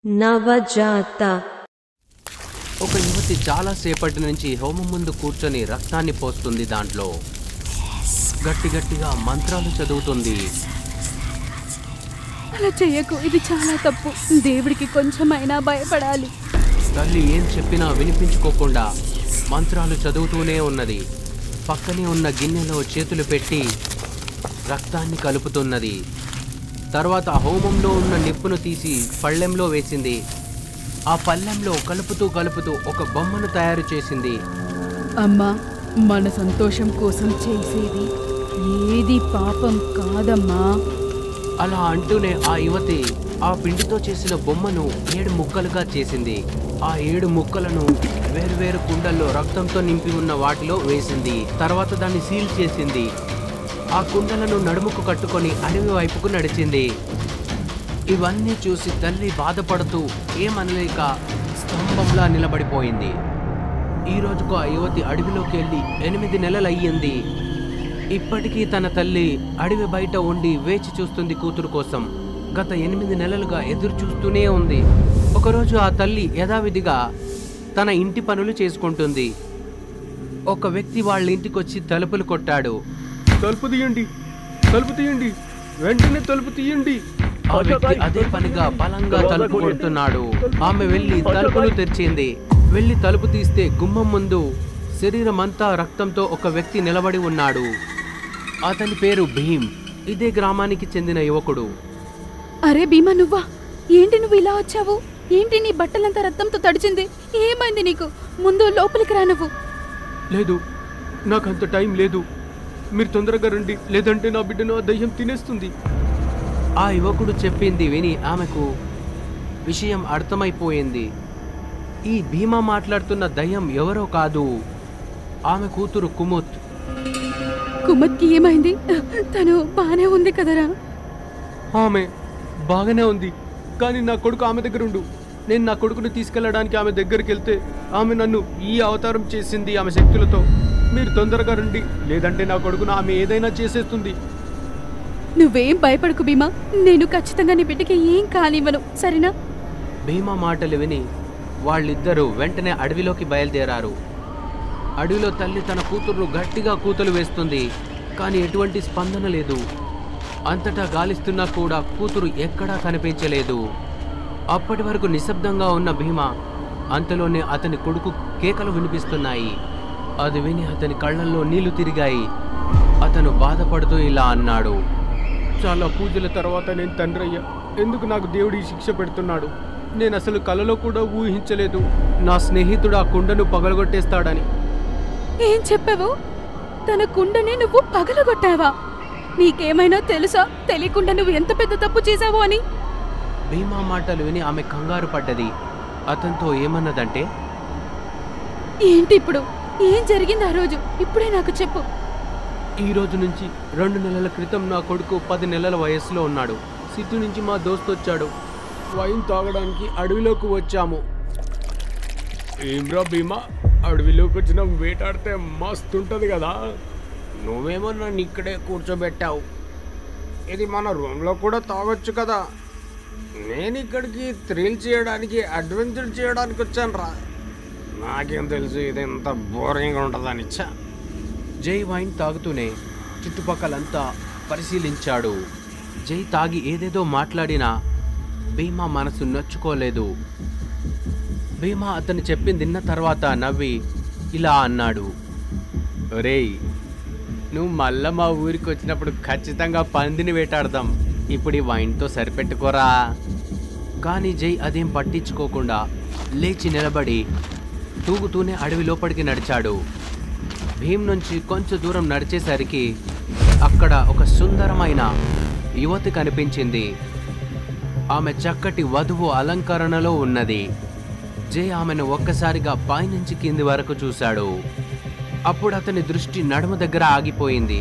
నవజాత ఒక యువతి చాలా సేపటి నుంచి హోమం ముందు కూర్చొని రక్తాన్ని పోస్తుంది దాంట్లో గట్టి గట్టిగా మంత్రాలు చదువుతుంది అలా చెయ్యకు ఇది చాలా తప్పు దేవుడికి కొంచెమైనా భయపడాలి తల్లి ఏం చెప్పినా వినిపించుకోకుండా మంత్రాలు చదువుతూనే ఉన్నది పక్కనే ఉన్న గిన్నెలో చేతులు పెట్టి రక్తాన్ని కలుపుతున్నది తర్వాత హోమంలో ఉన్న నిప్పును తీసి పళ్ళెంలో వేసింది ఆ పళ్ళెంలో కలుపుతూ కలుపుతూ ఒక బొమ్మను తయారు చేసింది అమ్మా మన సంతోషం కోసం చేసేది ఏది పాపం కాదమ్మా అలా అంటూనే ఆ యువతి ఆ పిండితో చేసిన బొమ్మను ఏడు ముక్కలుగా చేసింది ఆ ఏడు ముక్కలను వేరువేరు కుండల్లో రక్తంతో నింపి ఉన్న వాటిలో వేసింది తర్వాత దాన్ని సీల్ చేసింది ఆ కుండలను నడుముకు కట్టుకొని అడవి వైపుకు నడిచింది ఇవన్నీ చూసి తల్లి బాధపడుతూ ఏమనలేక స్తంభంలా నిలబడిపోయింది ఈ రోజుకు ఆ యువతి అడవిలోకి వెళ్ళి ఎనిమిది నెలలయ్యింది ఇప్పటికీ తన తల్లి అడవి బయట ఉండి వేచి చూస్తుంది కూతురు కోసం గత ఎనిమిది నెలలుగా ఎదురు చూస్తూనే ఉంది ఒకరోజు ఆ తల్లి యథావిధిగా తన ఇంటి పనులు చేసుకుంటుంది ఒక వ్యక్తి వాళ్ళ ఇంటికొచ్చి తలుపులు కొట్టాడు తలుపు తీయండి తలుపు తీయండి వెంటనే తలుపు తీయండి ఆ వ్యక్తి అదే పనిగా బలంగా తలుపు కొడుతున్నాడు ఆమె వెళ్లి తలుపులు తెరిచింది వెళ్లి తలుపు తీస్తే గుమ్మం ముందు శరీరం అంతా రక్తంతో ఒక వ్యక్తి నిలబడి ఉన్నాడు అతని పేరు భీమ్ ఇదే గ్రామానికి చెందిన యువకుడు అరే భీమా నువ్వా ఏంటి నువ్వు ఇలా వచ్చావు ఏంటి నీ బట్టలంతా రక్తంతో తడిచింది ఏమైంది నీకు ముందు లోపలికి రా నువ్వు లేదు నాకంత టైం లేదు మీరు తొందరగా రండి లేదంటే నా బిడ్డను ఆ దయ్యం తినేస్తుంది ఆ యువకుడు చెప్పింది విని ఆమెకు విషయం అర్థమైపోయింది ఈ భీమా మాట్లాడుతున్న దయ్యం ఎవరో కాదు ఆమె కూతురు కుముత్ కుమత్కి ఏమైంది తను బానే ఉంది కదరా ఆమె బాగానే ఉంది కానీ నా కొడుకు ఆమె దగ్గర ఉండు నేను నా కొడుకుని తీసుకెళ్ళడానికి ఆమె దగ్గరికి వెళ్తే ఆమె నన్ను ఈ అవతారం చేసింది ఆమె శక్తులతో మీరు తొందరగా రండి లేదంటే నా కొడుకును ఆమె ఏదైనా చేసేస్తుంది నువ్వేం భయపడకు భీమా నేను ఖచ్చితంగా నీ బిడ్డకి ఏం కానివ్వను సరేనా భీమా మాటలు విని వాళ్ళిద్దరూ వెంటనే అడవిలోకి బయలుదేరారు అడవిలో తల్లి తన కూతుర్ను గట్టిగా కూతలు వేస్తుంది కానీ ఎటువంటి స్పందన లేదు అంతటా గాలిస్తున్నా కూడా కూతురు ఎక్కడా కనిపించలేదు అప్పటి వరకు నిశ్శబ్దంగా ఉన్న భీమా అంతలోనే అతని కొడుకు కేకలు వినిపిస్తున్నాయి అది విని అతని కళ్ళల్లో నీళ్లు తిరిగాయి అతను బాధపడుతూ ఇలా అన్నాడు చాలా పూజల తర్వాత నేను తండ్రి అయ్యా ఎందుకు నాకు దేవుడు ఈ శిక్ష పెడుతున్నాడు నేను అసలు కలలో కూడా ఊహించలేదు నా స్నేహితుడు ఆ కుండను పగలగొట్టేస్తాడని ఏం చెప్పావు తన కుండని నువ్వు పగలగొట్టావా నీకేమైనా తెలుసా తెలియకుండా నువ్వు ఎంత పెద్ద తప్పు చేశావో అని భీమా మాటలు విని ఆమె కంగారు పడ్డది అతనితో ఏమన్నదంటే ఏంటి ఇప్పుడు ఏం జరిగింది ఆ రోజు ఇప్పుడే నాకు చెప్పు ఈ రోజు నుంచి రెండు నెలల క్రితం నా కొడుకు పది నెలల వయసులో ఉన్నాడు సిటీ నుంచి మా దోస్తు వచ్చాడు వైన్ తాగడానికి అడవిలోకి వచ్చాము ఏమ్రా భీమా అడవిలోకి వచ్చిన వేటాడితే మస్తు ఉంటుంది కదా నువ్వేమో నన్ను ఇక్కడే కూర్చోబెట్టావు ఇది మన రూమ్లో కూడా తాగొచ్చు కదా నేను ఇక్కడికి థ్రిల్ చేయడానికి అడ్వెంచర్ చేయడానికి వచ్చాను రా నాకేం తెలుసు ఇది ఎంత బోరింగ్గా ఉంటుందని ఇచ్చా జై వైన్ తాగుతూనే చుట్టుపక్కలంతా పరిశీలించాడు జై తాగి ఏదేదో మాట్లాడినా భీమా మనసు నొచ్చుకోలేదు భీమా అతను చెప్పింది విన్న తర్వాత నవ్వి ఇలా అన్నాడు ఒరేయ్ నువ్వు మళ్ళా మా ఊరికి వచ్చినప్పుడు ఖచ్చితంగా పందిని వేటాడదాం ఇప్పుడు ఈ వైన్తో సరిపెట్టుకోరా కానీ జై అదేం పట్టించుకోకుండా లేచి నిలబడి తూగుతూనే అడవి లోపలికి నడిచాడు భీమ్ నుంచి కొంచెం దూరం నడిచేసరికి అక్కడ ఒక సుందరమైన యువతి కనిపించింది ఆమె చక్కటి వధువు అలంకరణలో ఉన్నది జై ఆమెను ఒక్కసారిగా పైనుంచి కింది వరకు చూశాడు అప్పుడు అతని దృష్టి నడుము దగ్గర ఆగిపోయింది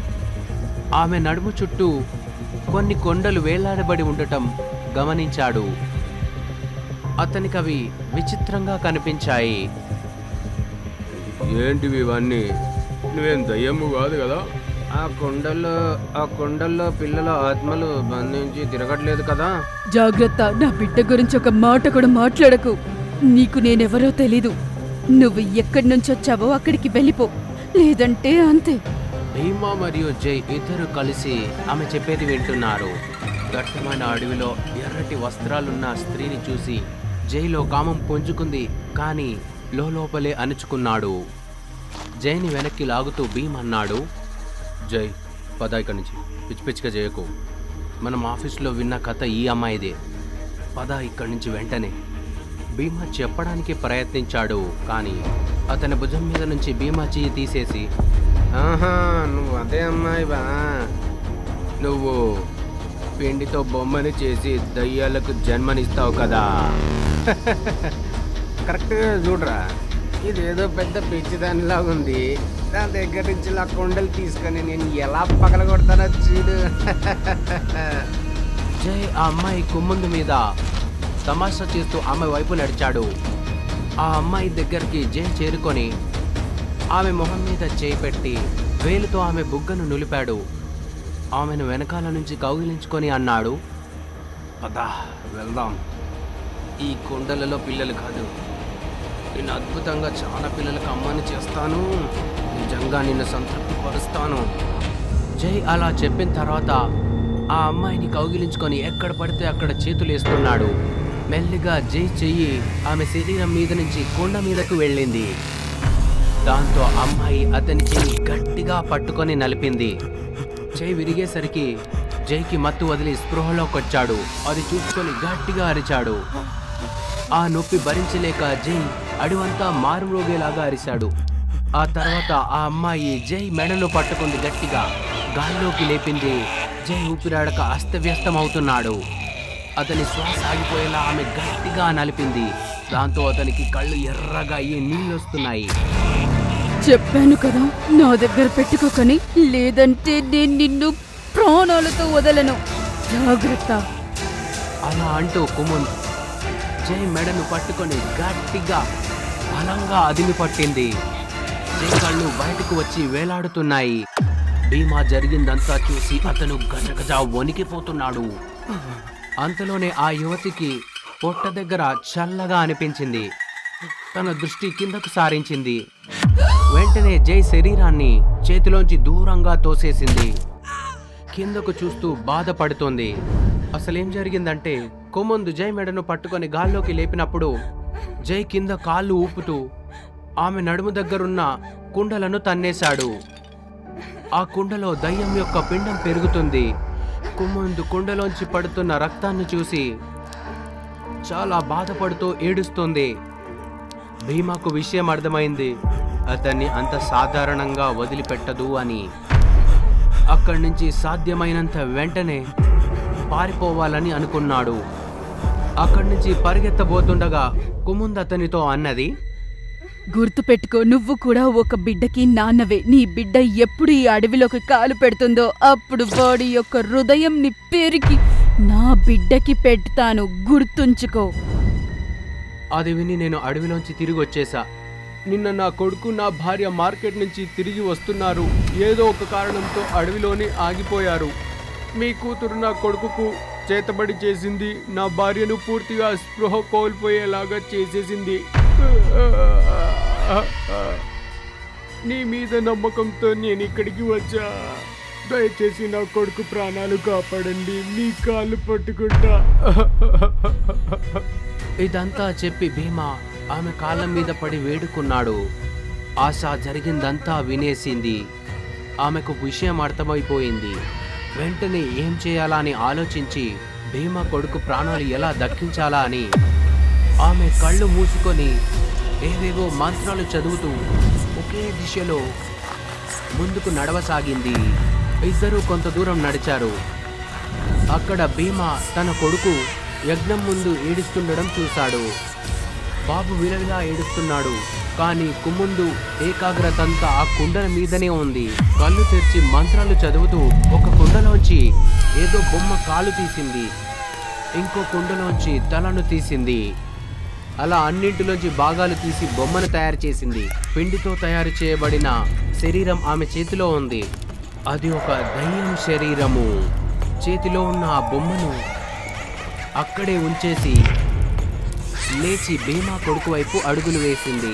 ఆమె నడుము చుట్టూ కొన్ని కొండలు వేలాడబడి ఉండటం గమనించాడు అతనికి అవి విచిత్రంగా కనిపించాయి ఏంటివి ఇవన్నీ నువ్వేం దయ్యము కాదు కదా ఆ కొండల్లో ఆ కొండల్లో పిల్లల ఆత్మలు బంధించి తిరగట్లేదు కదా జాగ్రత్త నా బిడ్డ గురించి ఒక మాట కూడా మాట్లాడకు నీకు నేనెవరో తెలీదు నువ్వు ఎక్కడి నుంచి వచ్చావో అక్కడికి వెళ్ళిపో లేదంటే అంతే భీమా మరియు జై ఇద్దరు కలిసి ఆమె చెప్పేది వింటున్నారు దట్టమైన అడవిలో ఎర్రటి వస్త్రాలున్న స్త్రీని చూసి జైలో కామం పుంజుకుంది కానీ లోపలే అణుచుకున్నాడు జైని వెనక్కి లాగుతూ భీమ్ అన్నాడు జై పద ఇక్కడి నుంచి పిచ్చి పిచ్చిగా చేయకు మనం ఆఫీస్లో విన్న కథ ఈ అమ్మాయిదే పద ఇక్కడి నుంచి వెంటనే భీమా చెప్పడానికి ప్రయత్నించాడు కానీ అతని భుజం మీద నుంచి భీమా చెయ్యి తీసేసి ఆహా నువ్వు అదే అమ్మాయి బా నువ్వు పిండితో బొమ్మని చేసి దయ్యాలకు జన్మనిస్తావు కదా కరెక్ట్గా చూడరా ఇదేదో పెద్ద పిచ్చిదానిలా ఉంది దాని దగ్గర నుంచి ఇలా కొండలు తీసుకొని నేను ఎలా పగలగొడతానో చూడు జై ఆ అమ్మాయి కుమ్ముందు మీద తమాషా చేస్తూ ఆమె వైపు నడిచాడు ఆ అమ్మాయి దగ్గరికి జై చేరుకొని ఆమె మొహం మీద చేయి పెట్టి వేలుతో ఆమె బుగ్గను నులిపాడు ఆమెను వెనకాల నుంచి కౌగిలించుకొని అన్నాడు పదా వెళ్దాం ఈ కొండలలో పిల్లలు కాదు నేను అద్భుతంగా చాలా పిల్లలకు అమ్మని చేస్తాను నిజంగా నిన్ను సంతృప్తి పరుస్తాను జై అలా చెప్పిన తర్వాత ఆ అమ్మాయిని కౌగిలించుకొని ఎక్కడ పడితే అక్కడ చేతులేస్తున్నాడు మెల్లిగా జై చెయ్యి ఆమె శరీరం మీద నుంచి కొండ మీదకు వెళ్ళింది దాంతో అమ్మాయి అతని చెయ్యి గట్టిగా పట్టుకొని నలిపింది చేయి విరిగేసరికి జైకి మత్తు వదిలి స్పృహలోకొచ్చాడు అది చూసుకొని గట్టిగా అరిచాడు ఆ నొప్పి భరించలేక జై అడివంతా మారుమ్రోగేలాగా అరిశాడు ఆ తర్వాత ఆ అమ్మాయి జై మెడను పట్టుకుంది గట్టిగా గాల్లోకి లేపింది జై ఊపిరాడక అస్తవ్యస్తం అవుతున్నాడు అతని శ్వాస ఆగిపోయేలా ఆమె గట్టిగా నలిపింది దాంతో అతనికి కళ్ళు ఎర్రగా అయ్యి నీళ్ళొస్తున్నాయి చెప్పాను కదా నా దగ్గర పెట్టుకోకని లేదంటే నేను నిన్ను ప్రాణాలతో వదలను జాగ్రత్త అలా అంటూ కుముంద్ జై మెడను పట్టుకొని గట్టిగా బలంగా అదిమి పట్టింది జై కళ్ళు బయటకు వచ్చి వేలాడుతున్నాయి భీమా జరిగిందంతా చూసి అతను గజగజ వణికిపోతున్నాడు అంతలోనే ఆ యువతికి పొట్ట దగ్గర చల్లగా అనిపించింది తన దృష్టి కిందకు సారించింది వెంటనే జై శరీరాన్ని చేతిలోంచి దూరంగా తోసేసింది కిందకు చూస్తూ బాధపడుతోంది అసలేం జరిగిందంటే కొమ్మందు జై మెడను పట్టుకొని గాల్లోకి లేపినప్పుడు జై కింద కాళ్ళు ఊపుతూ ఆమె నడుము దగ్గరున్న కుండలను తన్నేశాడు ఆ కుండలో దయ్యం యొక్క పిండం పెరుగుతుంది కుమ్మందు కుండలోంచి పడుతున్న రక్తాన్ని చూసి చాలా బాధపడుతూ ఏడుస్తుంది భీమాకు విషయం అర్థమైంది అతన్ని అంత సాధారణంగా వదిలిపెట్టదు అని అక్కడి నుంచి సాధ్యమైనంత వెంటనే పారిపోవాలని అనుకున్నాడు అక్కడి నుంచి పరిగెత్తబోతుండగా కుముంద్ అతనితో అన్నది గుర్తుపెట్టుకో నువ్వు కూడా ఒక బిడ్డకి నాన్నవే నీ బిడ్డ ఎప్పుడు ఈ అడవిలోకి కాలు పెడుతుందో అప్పుడు వాడి యొక్క హృదయంని పెరికి నా బిడ్డకి పెడతాను గుర్తుంచుకో అది విని నేను అడవిలోంచి తిరిగి వచ్చేసా నిన్న నా కొడుకు నా భార్య మార్కెట్ నుంచి తిరిగి వస్తున్నారు ఏదో ఒక కారణంతో అడవిలోనే ఆగిపోయారు మీ కూతురు నా కొడుకుకు చేతబడి చేసింది నా భార్యను పూర్తిగా స్పృహ కోల్పోయేలాగా చేసేసింది నీ మీద నమ్మకంతో నేను ఇక్కడికి వచ్చా దయచేసి నా కొడుకు ప్రాణాలు కాపాడండి మీ కాళ్ళు పట్టుకుంటా ఇదంతా చెప్పి భీమా ఆమె కాళ్ళ మీద పడి వేడుకున్నాడు ఆశ జరిగిందంతా వినేసింది ఆమెకు విషయం అర్థమైపోయింది వెంటనే ఏం చేయాలా అని ఆలోచించి భీమా కొడుకు ప్రాణాలు ఎలా దక్కించాలా అని ఆమె కళ్ళు మూసుకొని ఏవేవో మంత్రాలు చదువుతూ ఒకే దిశలో ముందుకు నడవసాగింది ఇద్దరూ కొంత దూరం నడిచారు అక్కడ భీమా తన కొడుకు యజ్ఞం ముందు ఏడుస్తుండడం చూశాడు బాబు విలవిలా ఏడుస్తున్నాడు కానీ కుమ్ముందు ఏకాగ్రతంతా ఆ కుండల మీదనే ఉంది కళ్ళు తెరిచి మంత్రాలు చదువుతూ ఒక కుండలోంచి ఏదో బొమ్మ కాలు తీసింది ఇంకో కుండలోంచి తలను తీసింది అలా అన్నింటిలోంచి భాగాలు తీసి బొమ్మను తయారు చేసింది పిండితో తయారు చేయబడిన శరీరం ఆమె చేతిలో ఉంది అది ఒక దయ్యం శరీరము చేతిలో ఉన్న ఆ బొమ్మను అక్కడే ఉంచేసి లేచి భీమా కొడుకు వైపు అడుగులు వేసింది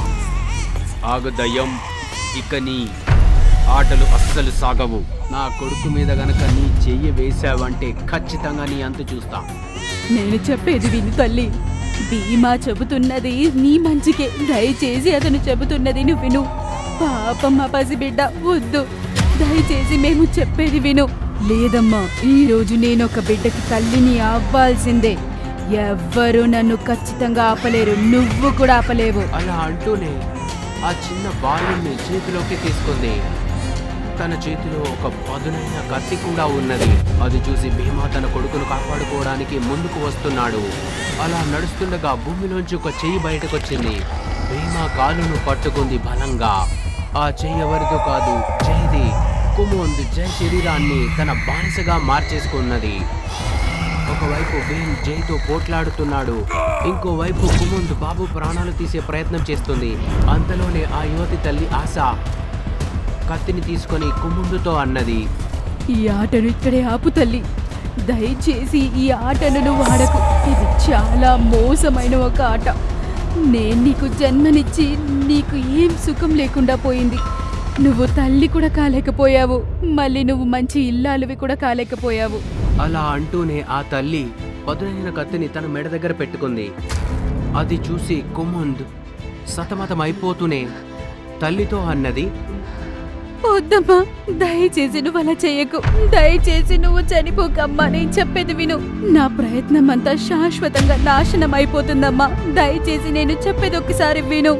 ఆగు దయ్యం ఇక నీ ఆటలు అస్సలు సాగవు నా కొడుకు మీద గనక నీ చెయ్యి వేశావంటే ఖచ్చితంగా నీ అంతు చూస్తా నేను చెప్పేది విను తల్లి భీమా చెబుతున్నది నీ మంచికే దయచేసి అతను చెబుతున్నది నువ్వు విను పాపం మా పసిబిడ్డ వద్దు దయచేసి మేము చెప్పేది విను లేదమ్మా ఈ రోజు నేను ఒక బిడ్డకి తల్లిని అవ్వాల్సిందే ఎవ్వరూ నన్ను ఖచ్చితంగా ఆపలేరు నువ్వు కూడా ఆపలేవు అలా అంటూనే ఆ చిన్న బాలుని చేతిలోకి తీసుకుంది తన చేతిలో ఒక పదునైన కత్తి కూడా ఉన్నది అది చూసి భీమా తన కొడుకును కాపాడుకోవడానికి ముందుకు వస్తున్నాడు అలా నడుస్తుండగా భూమిలోంచి ఒక చెయ్యి బయటకొచ్చింది భీమా కాలును పట్టుకుంది బలంగా ఆ చెయ్యి ఎవరిదో కాదు జైది కుముంద్ జై శరీరాన్ని తన బానిసగా మార్చేసుకున్నది ఒకవైపు భీమ్ జైతో పోట్లాడుతున్నాడు ఇంకోవైపు కుముంద్ బాబు ప్రాణాలు తీసే ప్రయత్నం చేస్తుంది అంతలోనే ఆ యువతి తల్లి ఆశ కత్తిని తీసుకొని కుముందుతో అన్నది ఈ ఆటను ఇక్కడే ఆపు తల్లి దయచేసి ఈ ఆటను నువ్వు ఆడకు ఇది చాలా మోసమైన ఒక ఆట నేను నీకు జన్మనిచ్చి నీకు ఏం సుఖం లేకుండా పోయింది నువ్వు తల్లి కూడా కాలేకపోయావు మళ్ళీ నువ్వు మంచి ఇల్లాలువి కూడా కాలేకపోయావు అలా అంటూనే ఆ తల్లి పదునైన కత్తిని తన మెడ దగ్గర పెట్టుకుంది అది చూసి కుముంద్ సతమతమైపోతూనే తల్లితో అన్నది వద్దమ్మా దయచేసి నువ్వు అలా చేయకు దయచేసి నువ్వు చనిపోకమ్మా నేను చెప్పేది విను నా ప్రయత్నం అంతా శాశ్వతంగా నాశనం అయిపోతుందమ్మా దయచేసి నేను చెప్పేది ఒకసారి విను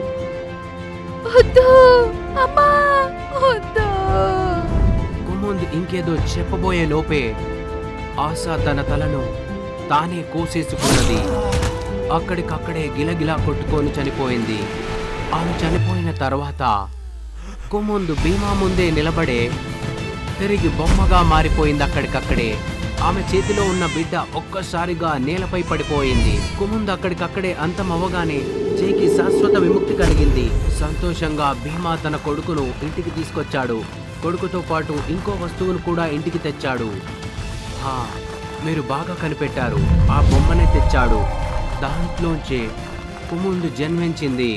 వద్దు అమ్మా వద్దు కుముంద్ ఇంకేదో చెప్పబోయే లోపే ఆశ తన తలను తానే కోసేసుకున్నది అక్కడికక్కడే గిలగిలా కొట్టుకొని చనిపోయింది ఆమె చనిపోయిన తర్వాత కుముందు భీమా ముందే నిలబడే తిరిగి బొమ్మగా మారిపోయింది అక్కడికక్కడే ఆమె చేతిలో ఉన్న బిడ్డ ఒక్కసారిగా నేలపై పడిపోయింది కుముందు అక్కడికక్కడే అంతమవ్వగానే చేకి శాశ్వత విముక్తి కలిగింది సంతోషంగా భీమా తన కొడుకును ఇంటికి తీసుకొచ్చాడు కొడుకుతో పాటు ఇంకో వస్తువును కూడా ఇంటికి తెచ్చాడు హా, మీరు బాగా కనిపెట్టారు ఆ బొమ్మనే తెచ్చాడు దాంట్లోంచే కుముందు జన్మించింది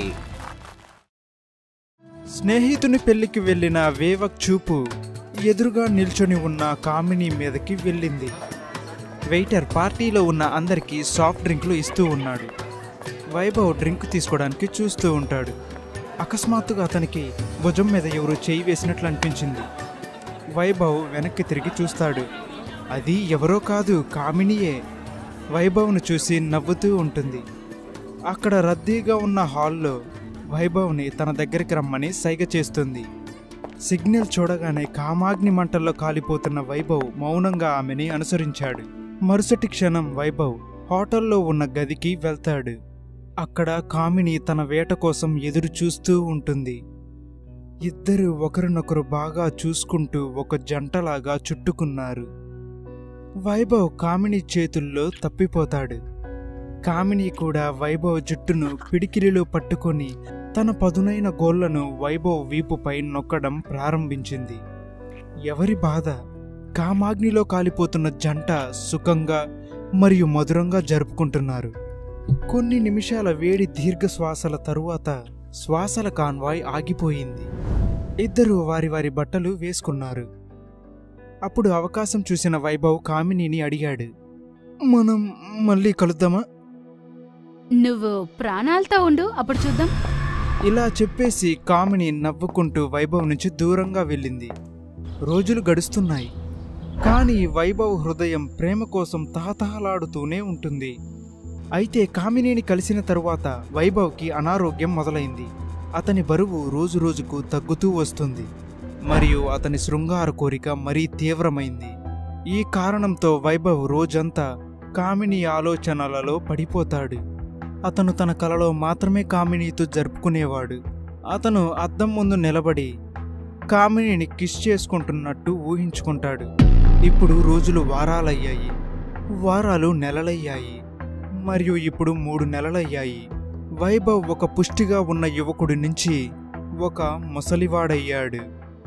స్నేహితుని పెళ్లికి వెళ్ళిన వేవక్ చూపు ఎదురుగా నిల్చొని ఉన్న కామిని మీదకి వెళ్ళింది వెయిటర్ పార్టీలో ఉన్న అందరికీ సాఫ్ట్ డ్రింక్లు ఇస్తూ ఉన్నాడు వైభవ్ డ్రింక్ తీసుకోవడానికి చూస్తూ ఉంటాడు అకస్మాత్తుగా అతనికి భుజం మీద ఎవరు చేయి వేసినట్లు అనిపించింది వైభవ్ వెనక్కి తిరిగి చూస్తాడు అది ఎవరో కాదు కామినియే వైభవ్ను చూసి నవ్వుతూ ఉంటుంది అక్కడ రద్దీగా ఉన్న హాల్లో వైభవ్ని తన దగ్గరికి రమ్మని సైగ చేస్తుంది సిగ్నల్ చూడగానే కామాగ్ని మంటల్లో కాలిపోతున్న వైభవ్ మౌనంగా ఆమెని అనుసరించాడు మరుసటి క్షణం వైభవ్ హోటల్లో ఉన్న గదికి వెళ్తాడు అక్కడ కామిని తన వేట కోసం ఎదురు చూస్తూ ఉంటుంది ఇద్దరు ఒకరినొకరు బాగా చూసుకుంటూ ఒక జంటలాగా చుట్టుకున్నారు వైభవ్ కామిని చేతుల్లో తప్పిపోతాడు కామిని కూడా వైభవ్ జుట్టును పిడికిలిలో పట్టుకొని తన పదునైన గోళ్లను వైభవ్ వీపుపై నొక్కడం ప్రారంభించింది ఎవరి బాధ కామాగ్నిలో కాలిపోతున్న జంట సుఖంగా మరియు మధురంగా జరుపుకుంటున్నారు కొన్ని నిమిషాల వేడి దీర్ఘ శ్వాసల తరువాత శ్వాసల కాన్వాయ్ ఆగిపోయింది ఇద్దరు వారి వారి బట్టలు వేసుకున్నారు అప్పుడు అవకాశం చూసిన వైభవ్ కామినిని అడిగాడు మనం మళ్ళీ కలుద్దామా నువ్వు ప్రాణాలతో ఉండు అప్పుడు చూద్దాం ఇలా చెప్పేసి కామిని నవ్వుకుంటూ వైభవ్ నుంచి దూరంగా వెళ్ళింది రోజులు గడుస్తున్నాయి కానీ వైభవ్ హృదయం ప్రేమ కోసం తహతహలాడుతూనే ఉంటుంది అయితే కామినిని కలిసిన తరువాత వైభవ్కి అనారోగ్యం మొదలైంది అతని బరువు రోజు రోజుకు తగ్గుతూ వస్తుంది మరియు అతని శృంగార కోరిక మరీ తీవ్రమైంది ఈ కారణంతో వైభవ్ రోజంతా కామిని ఆలోచనలలో పడిపోతాడు అతను తన కలలో మాత్రమే కామినీతో జరుపుకునేవాడు అతను అద్దం ముందు నిలబడి కామినిని కిస్ చేసుకుంటున్నట్టు ఊహించుకుంటాడు ఇప్పుడు రోజులు వారాలయ్యాయి వారాలు నెలలయ్యాయి మరియు ఇప్పుడు మూడు నెలలయ్యాయి వైభవ్ ఒక పుష్టిగా ఉన్న యువకుడి నుంచి ఒక ముసలివాడయ్యాడు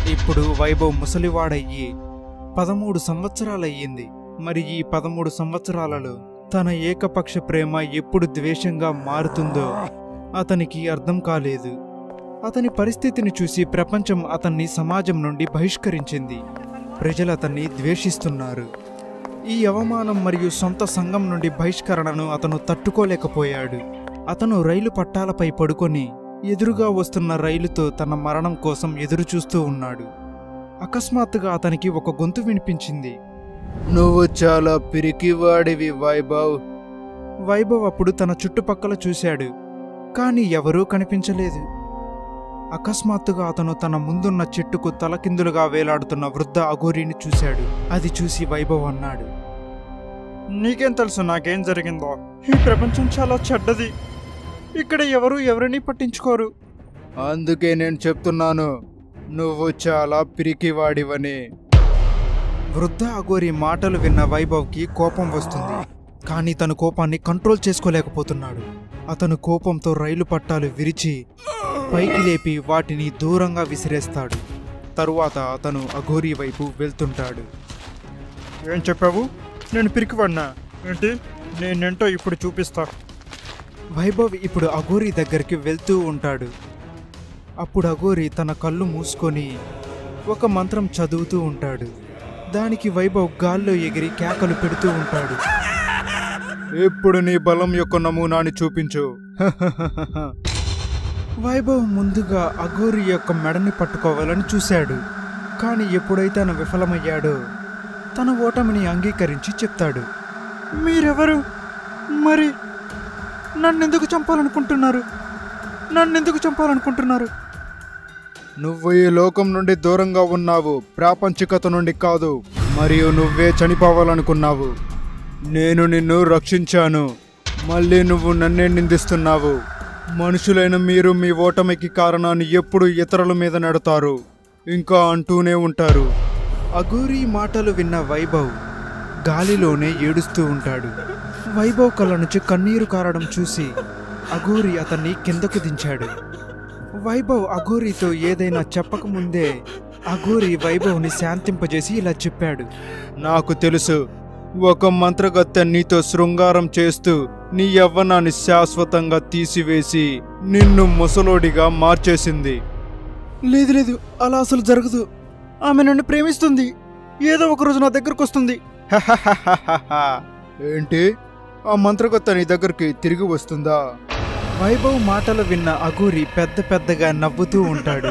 ఇప్పుడు వైభవ్ ముసలివాడయ్యి పదమూడు సంవత్సరాలయ్యింది మరి ఈ పదమూడు సంవత్సరాలలో తన ఏకపక్ష ప్రేమ ఎప్పుడు ద్వేషంగా మారుతుందో అతనికి అర్థం కాలేదు అతని పరిస్థితిని చూసి ప్రపంచం అతన్ని సమాజం నుండి బహిష్కరించింది ప్రజలు అతన్ని ద్వేషిస్తున్నారు ఈ అవమానం మరియు సొంత సంఘం నుండి బహిష్కరణను అతను తట్టుకోలేకపోయాడు అతను రైలు పట్టాలపై పడుకొని ఎదురుగా వస్తున్న రైలుతో తన మరణం కోసం ఎదురుచూస్తూ ఉన్నాడు అకస్మాత్తుగా అతనికి ఒక గొంతు వినిపించింది నువ్వు చాలా పిరికివాడివి వైభవ్ వైభవ్ అప్పుడు తన చుట్టుపక్కల చూశాడు కానీ ఎవరూ కనిపించలేదు అకస్మాత్తుగా అతను తన ముందున్న చెట్టుకు తలకిందులుగా వేలాడుతున్న వృద్ధ అఘోరిని చూశాడు అది చూసి వైభవ్ అన్నాడు నీకేం తెలుసు నాకేం జరిగిందో ఈ ప్రపంచం చాలా చెడ్డది ఇక్కడ ఎవరు ఎవరిని పట్టించుకోరు అందుకే నేను చెప్తున్నాను నువ్వు చాలా పిరికివాడివని వృద్ధ అఘోరి మాటలు విన్న వైభవ్కి కోపం వస్తుంది కానీ తన కోపాన్ని కంట్రోల్ చేసుకోలేకపోతున్నాడు అతను కోపంతో రైలు పట్టాలు విరిచి పైకి లేపి వాటిని దూరంగా విసిరేస్తాడు తరువాత అతను అఘోరి వైపు వెళ్తుంటాడు ఏం చెప్పావు నేను పిరికివాడినా ఏంటి నేనేంటో ఇప్పుడు చూపిస్తా వైభవ్ ఇప్పుడు అఘోరి దగ్గరికి వెళ్తూ ఉంటాడు అప్పుడు అఘోరి తన కళ్ళు మూసుకొని ఒక మంత్రం చదువుతూ ఉంటాడు దానికి వైభవ్ గాల్లో ఎగిరి కేకలు పెడుతూ ఉంటాడు ఇప్పుడు నీ బలం యొక్క నమూనాని చూపించు వైభవ్ ముందుగా అఘోరి యొక్క మెడని పట్టుకోవాలని చూశాడు కానీ ఎప్పుడైతే తను విఫలమయ్యాడో తన ఓటమిని అంగీకరించి చెప్తాడు మీరెవరు మరి నన్నెందుకు చంపాలనుకుంటున్నారు నన్నెందుకు చంపాలనుకుంటున్నారు నువ్వు ఈ లోకం నుండి దూరంగా ఉన్నావు ప్రాపంచికత నుండి కాదు మరియు నువ్వే చనిపోవాలనుకున్నావు నేను నిన్ను రక్షించాను మళ్ళీ నువ్వు నన్నే నిందిస్తున్నావు మనుషులైన మీరు మీ ఓటమికి కారణాన్ని ఎప్పుడు ఇతరుల మీద నెడతారు ఇంకా అంటూనే ఉంటారు అఘోరి మాటలు విన్న వైభవ్ గాలిలోనే ఏడుస్తూ ఉంటాడు వైభవ్ కళ్ళ నుంచి కన్నీరు కారడం చూసి అఘోరి అతన్ని కిందకు దించాడు వైభవ్ అఘోరితో ఏదైనా చెప్పకముందే అఘోరి వైభవ్ని శాంతింపజేసి ఇలా చెప్పాడు నాకు తెలుసు ఒక మంత్రగత్తె నీతో శృంగారం చేస్తూ నీ యవ్వనాన్ని శాశ్వతంగా తీసివేసి నిన్ను ముసలోడిగా మార్చేసింది లేదు లేదు అలా అసలు జరగదు ఆమె నన్ను ప్రేమిస్తుంది ఏదో ఒక రోజు నా దగ్గరకు వస్తుంది ఏంటి ఆ మంత్రగత్తె నీ దగ్గరికి తిరిగి వస్తుందా వైభవ్ మాటలు విన్న అఘోరి పెద్ద పెద్దగా నవ్వుతూ ఉంటాడు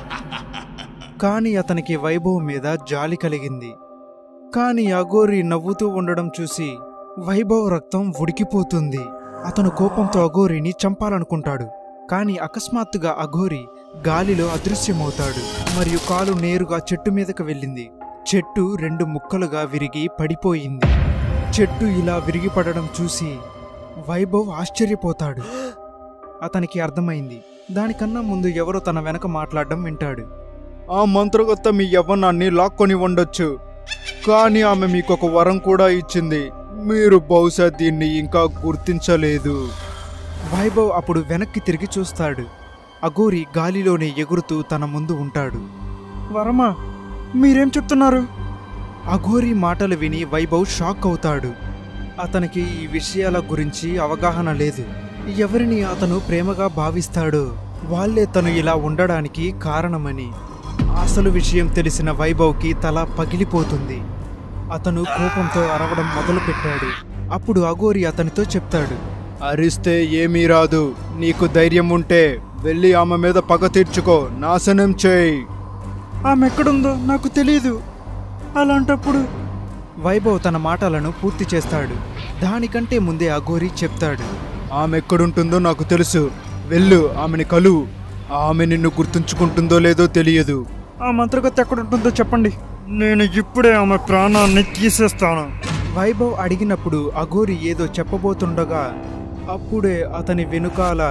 కానీ అతనికి వైభవ్ మీద జాలి కలిగింది కానీ అఘోరి నవ్వుతూ ఉండడం చూసి వైభవ్ రక్తం ఉడికిపోతుంది అతను కోపంతో అఘోరిని చంపాలనుకుంటాడు కానీ అకస్మాత్తుగా అఘోరి గాలిలో అదృశ్యమవుతాడు మరియు కాలు నేరుగా చెట్టు మీదకు వెళ్ళింది చెట్టు రెండు ముక్కలుగా విరిగి పడిపోయింది చెట్టు ఇలా విరిగిపడడం చూసి వైభవ్ ఆశ్చర్యపోతాడు అతనికి అర్థమైంది దానికన్నా ముందు ఎవరో తన వెనక మాట్లాడడం వింటాడు ఆ మంత్రగత్తె మీ యవ్వనాన్ని లాక్కొని ఉండొచ్చు కానీ ఆమె మీకు ఒక వరం కూడా ఇచ్చింది మీరు బహుశా దీన్ని ఇంకా గుర్తించలేదు వైభవ్ అప్పుడు వెనక్కి తిరిగి చూస్తాడు అఘోరి గాలిలోనే ఎగురుతూ తన ముందు ఉంటాడు వరమా మీరేం చెప్తున్నారు అఘోరి మాటలు విని వైభవ్ షాక్ అవుతాడు అతనికి ఈ విషయాల గురించి అవగాహన లేదు ఎవరిని అతను ప్రేమగా భావిస్తాడో వాళ్ళే తను ఇలా ఉండడానికి కారణమని అసలు విషయం తెలిసిన వైభవ్కి తల పగిలిపోతుంది అతను కోపంతో అరవడం మొదలుపెట్టాడు అప్పుడు అఘోరి అతనితో చెప్తాడు అరిస్తే ఏమీ రాదు నీకు ధైర్యం ఉంటే వెళ్ళి ఆమె మీద పగ తీర్చుకో నాశనం చేయి ఆమె ఎక్కడుందో నాకు తెలియదు అలాంటప్పుడు వైభవ్ తన మాటలను పూర్తి చేస్తాడు దానికంటే ముందే అఘోరి చెప్తాడు ఆమె ఎక్కడుంటుందో నాకు తెలుసు వెళ్ళు ఆమెని కలువు ఆమె నిన్ను గుర్తుంచుకుంటుందో లేదో తెలియదు ఆ మంత్రగత్తె ఎక్కడుంటుందో చెప్పండి నేను ఇప్పుడే ఆమె ప్రాణాన్ని తీసేస్తాను వైభవ్ అడిగినప్పుడు అఘోరి ఏదో చెప్పబోతుండగా అప్పుడే అతని వెనుకాల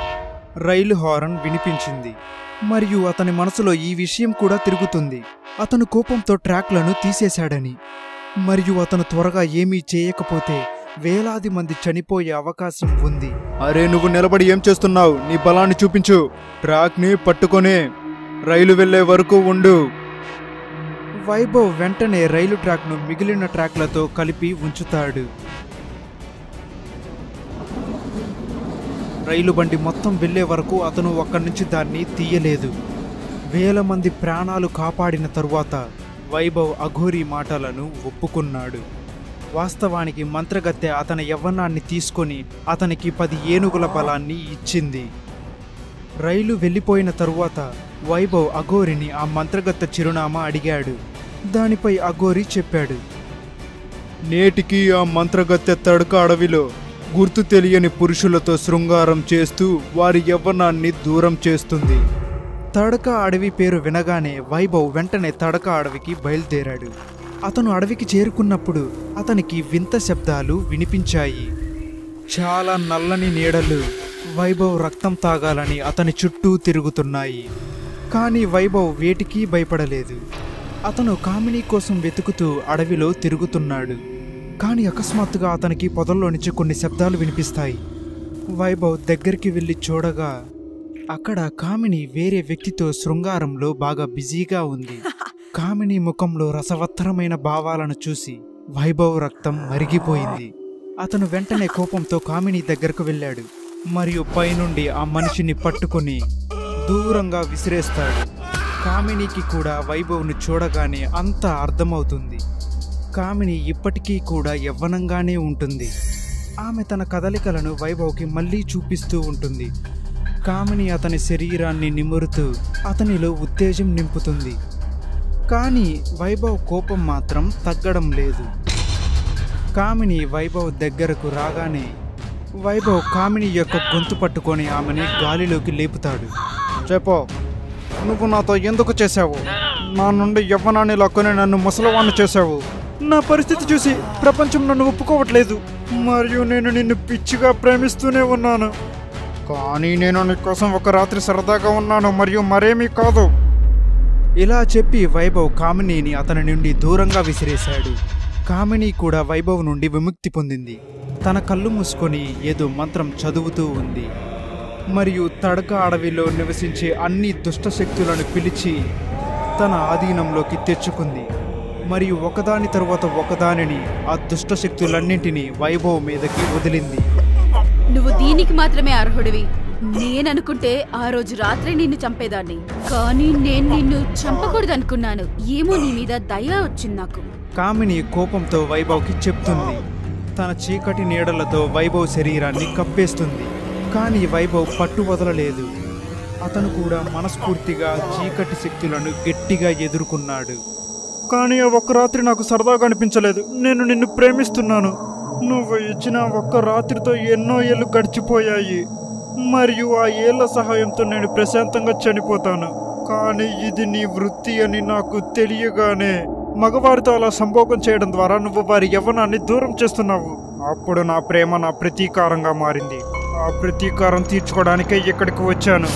రైలు హారన్ వినిపించింది మరియు అతని మనసులో ఈ విషయం కూడా తిరుగుతుంది అతను కోపంతో ట్రాక్లను తీసేశాడని మరియు అతను త్వరగా ఏమీ చేయకపోతే వేలాది మంది చనిపోయే అవకాశం ఉంది అరే నువ్వు నిలబడి ఏం చేస్తున్నావు నీ బలాన్ని చూపించు ట్రాక్ ని పట్టుకొని రైలు వెళ్ళే వరకు ఉండు వైభవ్ వెంటనే రైలు ట్రాక్ను మిగిలిన ట్రాక్లతో కలిపి ఉంచుతాడు రైలు బండి మొత్తం వెళ్ళే వరకు అతను అక్కడి నుంచి దాన్ని తీయలేదు వేల మంది ప్రాణాలు కాపాడిన తరువాత వైభవ్ అఘోరి మాటలను ఒప్పుకున్నాడు వాస్తవానికి మంత్రగత్తె అతని యవ్వనాన్ని తీసుకొని అతనికి పది ఏనుగుల బలాన్ని ఇచ్చింది రైలు వెళ్ళిపోయిన తరువాత వైభవ్ అఘోరిని ఆ మంత్రగత్తె చిరునామా అడిగాడు దానిపై అఘోరి చెప్పాడు నేటికి ఆ మంత్రగత్తె తడక అడవిలో గుర్తు తెలియని పురుషులతో శృంగారం చేస్తూ వారి యవ్వనాన్ని దూరం చేస్తుంది తడక అడవి పేరు వినగానే వైభవ్ వెంటనే తడక అడవికి బయలుదేరాడు అతను అడవికి చేరుకున్నప్పుడు అతనికి వింత శబ్దాలు వినిపించాయి చాలా నల్లని నీడలు వైభవ్ రక్తం తాగాలని అతని చుట్టూ తిరుగుతున్నాయి కానీ వైభవ్ వేటికి భయపడలేదు అతను కామిని కోసం వెతుకుతూ అడవిలో తిరుగుతున్నాడు కానీ అకస్మాత్తుగా అతనికి పొదల్లో నుంచి కొన్ని శబ్దాలు వినిపిస్తాయి వైభవ్ దగ్గరికి వెళ్ళి చూడగా అక్కడ కామిని వేరే వ్యక్తితో శృంగారంలో బాగా బిజీగా ఉంది కామిని ముఖంలో రసవత్తరమైన భావాలను చూసి వైభవ్ రక్తం మరిగిపోయింది అతను వెంటనే కోపంతో కామిని దగ్గరకు వెళ్ళాడు మరియు పైనుండి ఆ మనిషిని పట్టుకొని దూరంగా విసిరేస్తాడు కామినికి కూడా వైభవ్ను చూడగానే అంత అర్థమవుతుంది కామిని ఇప్పటికీ కూడా యవ్వనంగానే ఉంటుంది ఆమె తన కదలికలను వైభవ్కి మళ్ళీ చూపిస్తూ ఉంటుంది కామిని అతని శరీరాన్ని నిమురుతూ అతనిలో ఉత్తేజం నింపుతుంది కానీ వైభవ్ కోపం మాత్రం తగ్గడం లేదు కామిని వైభవ్ దగ్గరకు రాగానే వైభవ్ కామిని యొక్క గొంతు పట్టుకొని ఆమెని గాలిలోకి లేపుతాడు చెప్పో నువ్వు నాతో ఎందుకు చేశావు నా నుండి యవ్వనాన్ని లాక్కొని నన్ను ముసలవాణ్ణి చేశావు నా పరిస్థితి చూసి ప్రపంచం నన్ను ఒప్పుకోవట్లేదు మరియు నేను నిన్ను పిచ్చిగా ప్రేమిస్తూనే ఉన్నాను కానీ నేను నీకోసం ఒక రాత్రి సరదాగా ఉన్నాను మరియు మరేమీ కాదు ఇలా చెప్పి వైభవ్ కామినీని అతని నుండి దూరంగా విసిరేశాడు కామిని కూడా వైభవ్ నుండి విముక్తి పొందింది తన కళ్ళు మూసుకొని ఏదో మంత్రం చదువుతూ ఉంది మరియు తడక అడవిలో నివసించే అన్ని దుష్టశక్తులను పిలిచి తన ఆధీనంలోకి తెచ్చుకుంది మరియు ఒకదాని తరువాత ఒకదానిని ఆ దుష్టశక్తులన్నింటినీ వైభవ్ మీదకి వదిలింది నువ్వు దీనికి మాత్రమే అర్హుడివి నేననుకుంటే ఆ రోజు రాత్రి నిన్ను చంపేదాన్ని కానీ నేను నిన్ను చంపకూడదనుకున్నాను ఏమో నీ మీద దయ వచ్చింది నాకు కామిని కోపంతో వైభవ్కి చెప్తుంది తన చీకటి నీడలతో వైభవ్ శరీరాన్ని కప్పేస్తుంది కానీ వైభవ్ పట్టు వదలలేదు అతను కూడా మనస్ఫూర్తిగా చీకటి శక్తులను గట్టిగా ఎదుర్కొన్నాడు కానీ ఆ ఒక్క రాత్రి నాకు సరదాగా అనిపించలేదు నేను నిన్ను ప్రేమిస్తున్నాను నువ్వు ఇచ్చిన ఒక్క రాత్రితో ఎన్నో ఏళ్ళు గడిచిపోయాయి మరియు ఆ ఏళ్ల సహాయంతో నేను ప్రశాంతంగా చనిపోతాను కానీ ఇది నీ వృత్తి అని నాకు తెలియగానే మగవారితో అలా సంభోగం చేయడం ద్వారా నువ్వు వారి యవ్వనాన్ని దూరం చేస్తున్నావు అప్పుడు నా ప్రేమ నా ప్రతీకారంగా మారింది ఆ ప్రతీకారం తీర్చుకోవడానికే ఇక్కడికి వచ్చాను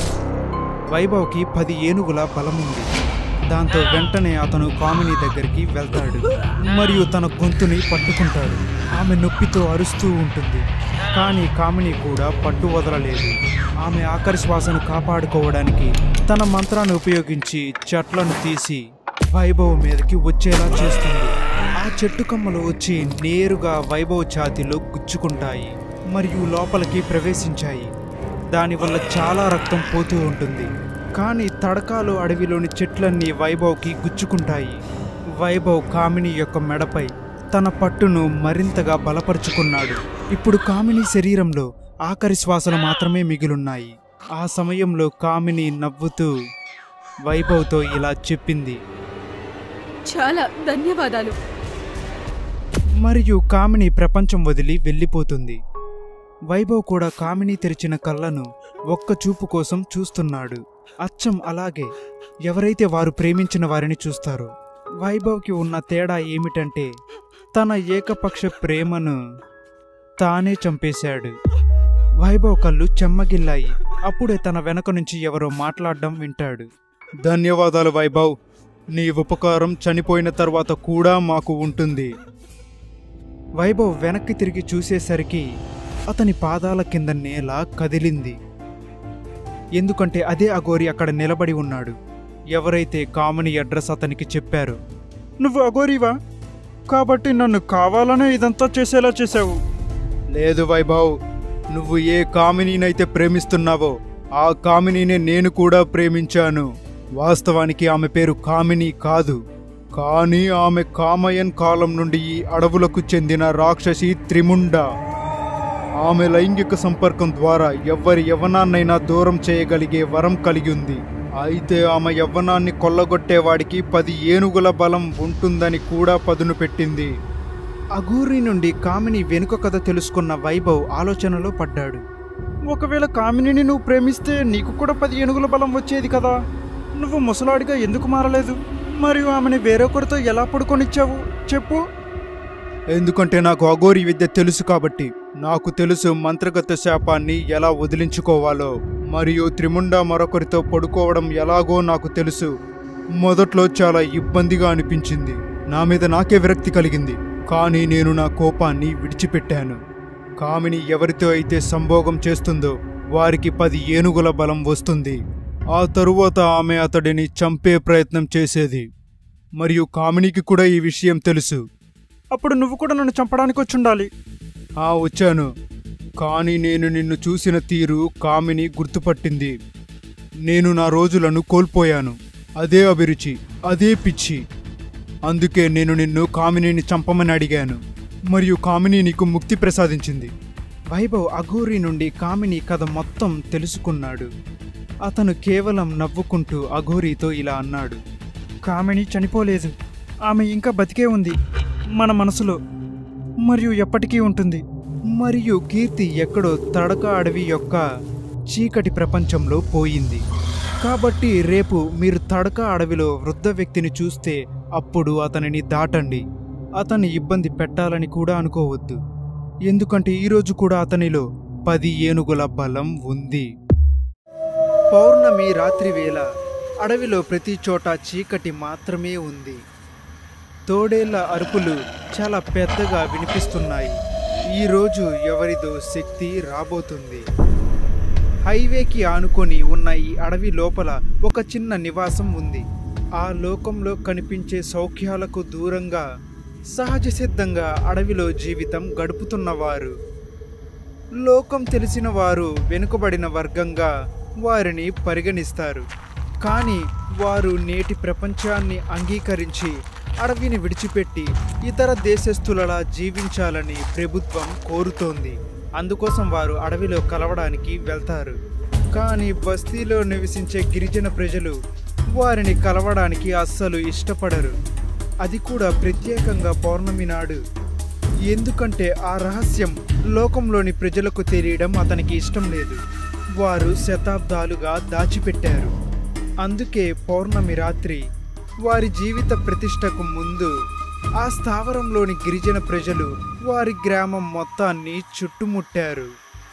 వైభవ్కి పది ఏనుగుల బలముంది దాంతో వెంటనే అతను కామిని దగ్గరికి వెళ్తాడు మరియు తన గొంతుని పట్టుకుంటాడు ఆమె నొప్పితో అరుస్తూ ఉంటుంది కానీ కామిని కూడా పట్టు వదలలేదు ఆమె ఆఖరి శ్వాసను కాపాడుకోవడానికి తన మంత్రాన్ని ఉపయోగించి చెట్లను తీసి వైభవ్ మీదకి వచ్చేలా చేస్తుంది ఆ చెట్టు కొమ్మలు వచ్చి నేరుగా వైభవ్ ఛాతిలో గుచ్చుకుంటాయి మరియు లోపలికి ప్రవేశించాయి దానివల్ల చాలా రక్తం పోతూ ఉంటుంది కానీ తడకాలు అడవిలోని చెట్లన్నీ వైభవ్కి గుచ్చుకుంటాయి వైభవ్ కామిని యొక్క మెడపై తన పట్టును మరింతగా బలపరుచుకున్నాడు ఇప్పుడు కామిని శరీరంలో ఆఖరి శ్వాసలు మాత్రమే మిగిలున్నాయి ఆ సమయంలో కామిని నవ్వుతూ వైభవ్తో ఇలా చెప్పింది చాలా ధన్యవాదాలు మరియు కామిని ప్రపంచం వదిలి వెళ్ళిపోతుంది వైభవ్ కూడా కామిని తెరిచిన కళ్ళను ఒక్క చూపు కోసం చూస్తున్నాడు అచ్చం అలాగే ఎవరైతే వారు ప్రేమించిన వారిని చూస్తారో వైభవ్కి ఉన్న తేడా ఏమిటంటే తన ఏకపక్ష ప్రేమను తానే చంపేశాడు వైభవ్ కళ్ళు చెమ్మగిల్లాయి అప్పుడే తన వెనక నుంచి ఎవరో మాట్లాడడం వింటాడు ధన్యవాదాలు వైభవ్ నీ ఉపకారం చనిపోయిన తర్వాత కూడా మాకు ఉంటుంది వైభవ్ వెనక్కి తిరిగి చూసేసరికి అతని పాదాల కింద నేల కదిలింది ఎందుకంటే అదే అఘోరి అక్కడ నిలబడి ఉన్నాడు ఎవరైతే కామిని అడ్రస్ అతనికి చెప్పారు నువ్వు అఘోరివా కాబట్టి నన్ను కావాలనే ఇదంతా చేసేలా చేశావు లేదు వైభవ్ నువ్వు ఏ కామినీనైతే ప్రేమిస్తున్నావో ఆ కామినీనే నేను కూడా ప్రేమించాను వాస్తవానికి ఆమె పేరు కామిని కాదు కానీ ఆమె కామయన్ కాలం నుండి ఈ అడవులకు చెందిన రాక్షసి త్రిముండ ఆమె లైంగిక సంపర్కం ద్వారా ఎవ్వరి యవ్వనాన్నైనా దూరం చేయగలిగే వరం కలిగి ఉంది అయితే ఆమె యవ్వనాన్ని కొల్లగొట్టేవాడికి పది ఏనుగుల బలం ఉంటుందని కూడా పదును పెట్టింది అఘోరి నుండి కామిని వెనుక కథ తెలుసుకున్న వైభవ్ ఆలోచనలో పడ్డాడు ఒకవేళ కామినిని నువ్వు ప్రేమిస్తే నీకు కూడా పది ఏనుగుల బలం వచ్చేది కదా నువ్వు ముసలాడిగా ఎందుకు మారలేదు మరియు ఆమెని వేరొకరితో ఎలా పడుకొనిచ్చావు చెప్పు ఎందుకంటే నాకు అఘోరి విద్య తెలుసు కాబట్టి నాకు తెలుసు మంత్రగత శాపాన్ని ఎలా వదిలించుకోవాలో మరియు త్రిముండ మరొకరితో పడుకోవడం ఎలాగో నాకు తెలుసు మొదట్లో చాలా ఇబ్బందిగా అనిపించింది నా మీద నాకే విరక్తి కలిగింది కానీ నేను నా కోపాన్ని విడిచిపెట్టాను కామిని ఎవరితో అయితే సంభోగం చేస్తుందో వారికి పది ఏనుగుల బలం వస్తుంది ఆ తరువాత ఆమె అతడిని చంపే ప్రయత్నం చేసేది మరియు కామినికి కూడా ఈ విషయం తెలుసు అప్పుడు నువ్వు కూడా నన్ను చంపడానికి వచ్చుండాలి ఆ వచ్చాను కానీ నేను నిన్ను చూసిన తీరు కామిని గుర్తుపట్టింది నేను నా రోజులను కోల్పోయాను అదే అభిరుచి అదే పిచ్చి అందుకే నేను నిన్ను కామినిని చంపమని అడిగాను మరియు కామిని నీకు ముక్తి ప్రసాదించింది వైభవ్ అఘోరి నుండి కామిని కథ మొత్తం తెలుసుకున్నాడు అతను కేవలం నవ్వుకుంటూ అఘోరితో ఇలా అన్నాడు కామిని చనిపోలేదు ఆమె ఇంకా బతికే ఉంది మన మనసులో మరియు ఎప్పటికీ ఉంటుంది మరియు కీర్తి ఎక్కడో తడక అడవి యొక్క చీకటి ప్రపంచంలో పోయింది కాబట్టి రేపు మీరు తడక అడవిలో వృద్ధ వ్యక్తిని చూస్తే అప్పుడు అతనిని దాటండి అతన్ని ఇబ్బంది పెట్టాలని కూడా అనుకోవద్దు ఎందుకంటే ఈరోజు కూడా అతనిలో పది ఏనుగుల బలం ఉంది పౌర్ణమి రాత్రి వేళ అడవిలో ప్రతి చోట చీకటి మాత్రమే ఉంది తోడేళ్ల అరుపులు చాలా పెద్దగా వినిపిస్తున్నాయి ఈరోజు ఎవరిదో శక్తి రాబోతుంది హైవేకి ఆనుకొని ఉన్న ఈ అడవి లోపల ఒక చిన్న నివాసం ఉంది ఆ లోకంలో కనిపించే సౌఖ్యాలకు దూరంగా సహజ సిద్ధంగా అడవిలో జీవితం గడుపుతున్నవారు లోకం తెలిసిన వారు వెనుకబడిన వర్గంగా వారిని పరిగణిస్తారు కానీ వారు నేటి ప్రపంచాన్ని అంగీకరించి అడవిని విడిచిపెట్టి ఇతర దేశస్థులలా జీవించాలని ప్రభుత్వం కోరుతోంది అందుకోసం వారు అడవిలో కలవడానికి వెళ్తారు కానీ బస్తీలో నివసించే గిరిజన ప్రజలు వారిని కలవడానికి అస్సలు ఇష్టపడరు అది కూడా ప్రత్యేకంగా పౌర్ణమి నాడు ఎందుకంటే ఆ రహస్యం లోకంలోని ప్రజలకు తెలియడం అతనికి ఇష్టం లేదు వారు శతాబ్దాలుగా దాచిపెట్టారు అందుకే పౌర్ణమి రాత్రి వారి జీవిత ప్రతిష్టకు ముందు ఆ స్థావరంలోని గిరిజన ప్రజలు వారి గ్రామం మొత్తాన్ని చుట్టుముట్టారు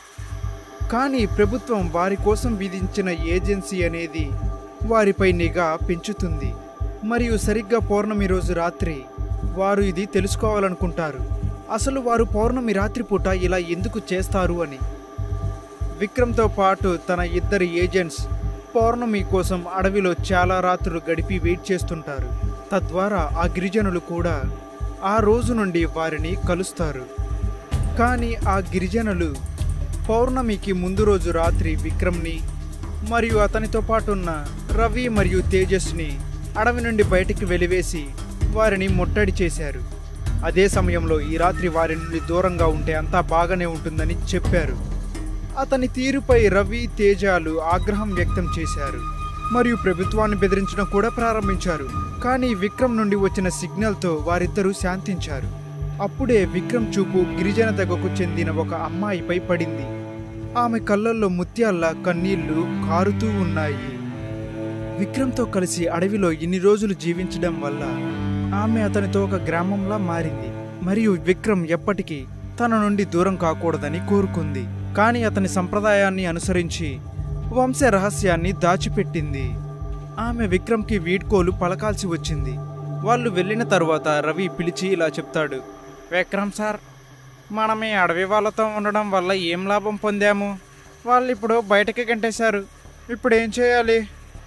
కానీ ప్రభుత్వం వారి కోసం విధించిన ఏజెన్సీ అనేది వారిపై నిఘా పెంచుతుంది మరియు సరిగ్గా పౌర్ణమి రోజు రాత్రి వారు ఇది తెలుసుకోవాలనుకుంటారు అసలు వారు పౌర్ణమి రాత్రిపూట ఇలా ఎందుకు చేస్తారు అని విక్రమ్తో పాటు తన ఇద్దరు ఏజెంట్స్ పౌర్ణమి కోసం అడవిలో చాలా రాత్రులు గడిపి వెయిట్ చేస్తుంటారు తద్వారా ఆ గిరిజనులు కూడా ఆ రోజు నుండి వారిని కలుస్తారు కానీ ఆ గిరిజనులు పౌర్ణమికి ముందు రోజు రాత్రి విక్రమ్ని మరియు అతనితో పాటు ఉన్న రవి మరియు తేజస్ని అడవి నుండి బయటికి వెలివేసి వారిని ముట్టడి చేశారు అదే సమయంలో ఈ రాత్రి వారి నుండి దూరంగా ఉంటే అంతా బాగానే ఉంటుందని చెప్పారు అతని తీరుపై రవి తేజాలు ఆగ్రహం వ్యక్తం చేశారు మరియు ప్రభుత్వాన్ని బెదిరించడం కూడా ప్రారంభించారు కానీ విక్రమ్ నుండి వచ్చిన సిగ్నల్తో వారిద్దరూ శాంతించారు అప్పుడే విక్రమ్ చూపు గిరిజన తెగకు చెందిన ఒక అమ్మాయిపై పడింది ఆమె కళ్ళల్లో ముత్యాల్లా కన్నీళ్లు కారుతూ ఉన్నాయి విక్రమ్తో కలిసి అడవిలో ఇన్ని రోజులు జీవించడం వల్ల ఆమె అతనితో ఒక గ్రామంలా మారింది మరియు విక్రమ్ ఎప్పటికీ తన నుండి దూరం కాకూడదని కోరుకుంది కానీ అతని సంప్రదాయాన్ని అనుసరించి వంశ రహస్యాన్ని దాచిపెట్టింది ఆమె విక్రమ్కి వీడ్కోలు పలకాల్సి వచ్చింది వాళ్ళు వెళ్ళిన తరువాత రవి పిలిచి ఇలా చెప్తాడు విక్రమ్ సార్ మనం ఈ అడవి వాళ్ళతో ఉండడం వల్ల ఏం లాభం పొందాము వాళ్ళు ఇప్పుడు బయటకి గంటేశారు ఇప్పుడు ఏం చేయాలి